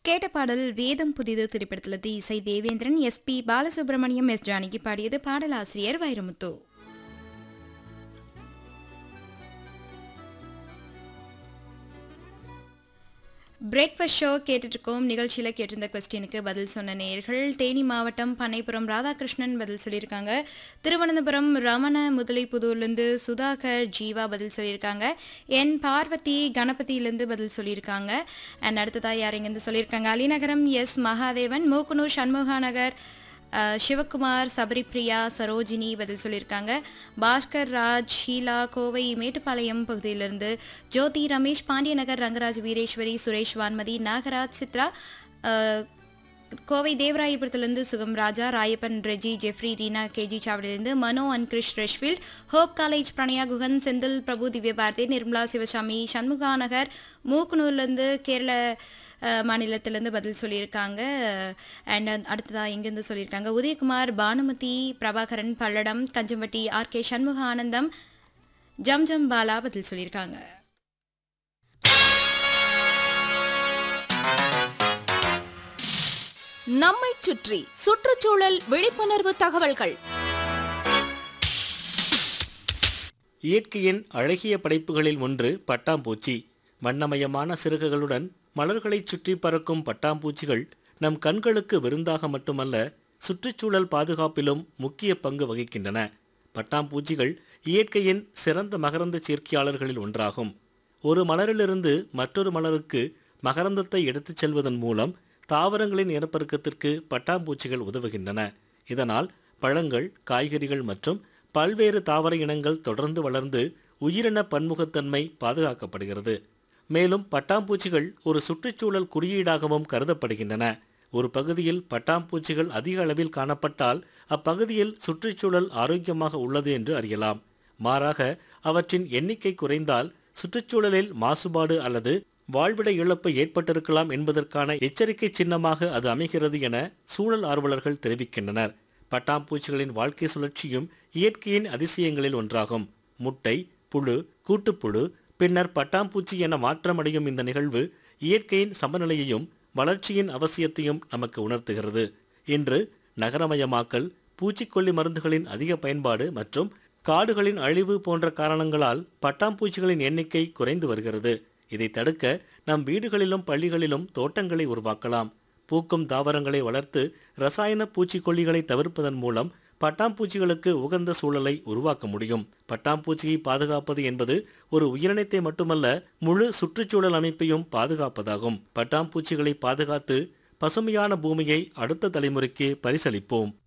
கேட்ட பாடல் வேதம் புதிது திரைப்படத்தில் இசை Devendran S P Balasubrahmanyam S Janaki பாடியது பாடலாசிரியர் வைரமுத்து பிரேக்ஃபாஸ்ட் ஷோ கேட்டுட்டு இருக்கோம் நிகழ்ச்சியில் கேட்டிருந்த கொஸ்டினுக்கு பதில் சொன்ன நேயர்கள் தேனி மாவட்டம் பண்ணைப்புறம் ராதாகிருஷ்ணன் பதில் சொல்லியிருக்காங்க திருவனந்தபுரம் ரமண முதலைப்புதூர்லேருந்து சுதாகர் ஜீவா பதில் சொல்லியிருக்காங்க என் பார்வதி கணபதியிலேருந்து பதில் சொல்லியிருக்காங்க அண்ட் அடுத்ததாக யார் இங்கேருந்து சொல்லியிருக்காங்க அலிநகரம் எஸ் மகாதேவன் மூக்குனூர் சண்முகா நகர் அஹ், சிவகுமார் சபரிப்ரியா சரோஜினி பதில் சொல்லியிருக்காங்க பாஸ்கர் ராஜ் ஷீலா கோவை மேட்டுப்பாளையம் பகுதியிலிருந்து ஜோதி ரமேஷ் பாண்டியநகர் ரங்கராஜ் வீரேஸ்வரி சுரேஷ் வான்மதி நாகராஜ் சித்ரா அஹ், கோவை தேவராயபுரத்துலேருந்து சுகம் ராஜா ராயப்பன் ரெஜி ஜெஃப்ரி ரீனா கேஜி சாவடியிலிருந்து Mano and Krish Reshfield Hope college Pranaya Guhan Senthil Prabhu Divyabharathi Nirmala Sivasamy Shanmuga Nagar மூக்குனூர்லேருந்து கேரள அஹ், மாநிலத்திலேருந்து பதில் சொல்லியிருக்காங்க அண்ட் அடுத்ததாக இங்கேருந்து சொல்லியிருக்காங்க உதயகுமார் பானுமதி பிரபாகரன் பல்லடம் கஞ்சம்பட்டி ஆர் கே சண்முக ஆனந்தம் ஜம் ஜம் பாலா பதில் சொல்லியிருக்காங்க நம்மைச் சுற்றி சுற்றுச்சூழல் விழிப்புணர்வு தகவல்கள் இயற்கையின் அழகிய படைப்புகளில் ஒன்று பட்டாம்பூச்சி வண்ணமயமான சிறகுகளுடன் மலர்களைச் சுற்றி பறக்கும் பட்டாம்பூச்சிகள் நம் கண்களுக்கு விருந்தாக மட்டுமல்ல சுற்றுச்சூழல் பாதுகாப்பிலும் முக்கிய பங்கு வகிக்கின்றன பட்டாம்பூச்சிகள் இயற்கையின் சிறந்த மகரந்த சேர்க்கையாளர்களில் ஒன்றாகும் ஒரு மலரிலிருந்து மற்றொரு மலருக்கு மகரந்தத்தை எடுத்துச் செல்வதன் மூலம் தாவரங்களின் இனப்பெருக்கத்திற்கு பட்டாம்பூச்சிகள் உதவுகின்றன இதனால் பழங்கள் காய்கறிகள் மற்றும் பல்வேறு தாவர இனங்கள் தொடர்ந்து வளர்ந்து உயிரின பன்முகத்தன்மை பாதுகாக்கப்படுகிறது மேலும் பட்டாம்பூச்சிகள் ஒரு சுற்றுச்சூழல் குறியீடாகவும் கருதப்படுகின்றன ஒரு பகுதியில் பட்டாம்பூச்சிகள் அதிக அளவில் காணப்பட்டால் அப்பகுதியில் சுற்றுச்சூழல் ஆரோக்கியமாக உள்ளது என்று அறியலாம் மாறாக அவற்றின் எண்ணிக்கை குறைந்தால் சுற்றுச்சூழலில் மாசுபாடு அல்லது வாழ்விட இழப்பு ஏற்பட்டிருக்கலாம் என்பதற்கான எச்சரிக்கை சின்னமாக அது அமைகிறது என சூழல் ஆர்வலர்கள் தெரிவிக்கின்றனர் பட்டாம்பூச்சிகளின் வாழ்க்கை சுழற்சியும் இயற்கையின் அதிசயங்களில் ஒன்றாகும் முட்டை புழு கூட்டுப்புழு பின்னர் பட்டாம்பூச்சி என மாற்றமடையும் இந்த நிகழ்வு இயற்கையின் சமநிலையையும் வளர்ச்சியின் அவசியத்தையும் நமக்கு உணர்த்துகிறது இன்று நகரமயமாக்கல் பூச்சிக்கொல்லி மருந்துகளின் அதிக பயன்பாடு மற்றும் காடுகளின் அழிவு போன்ற காரணங்களால் பட்டாம்பூச்சிகளின் எண்ணிக்கை குறைந்து வருகிறது இதை தடுக்க நம் வீடுகளிலும் பள்ளிகளிலும் தோட்டங்களை உருவாக்கலாம் பூக்கும் தாவரங்களை வளர்த்து ரசாயன பூச்சிக்கொல்லிகளை தவிர்ப்பதன் மூலம் பட்டாம்பூச்சிகளுக்கு உகந்த சூழலை உருவாக்க முடியும் பட்டாம்பூச்சியை பாதுகாப்பது என்பது ஒரு உயிரினத்தை மட்டுமல்ல முழு சுற்றுச்சூழல் அமைப்பையும் பாதுகாப்பதாகும் பட்டாம்பூச்சிகளை பாதுகாத்து பசுமையான பூமியை அடுத்த தலைமுறைக்கு பரிசளிப்போம்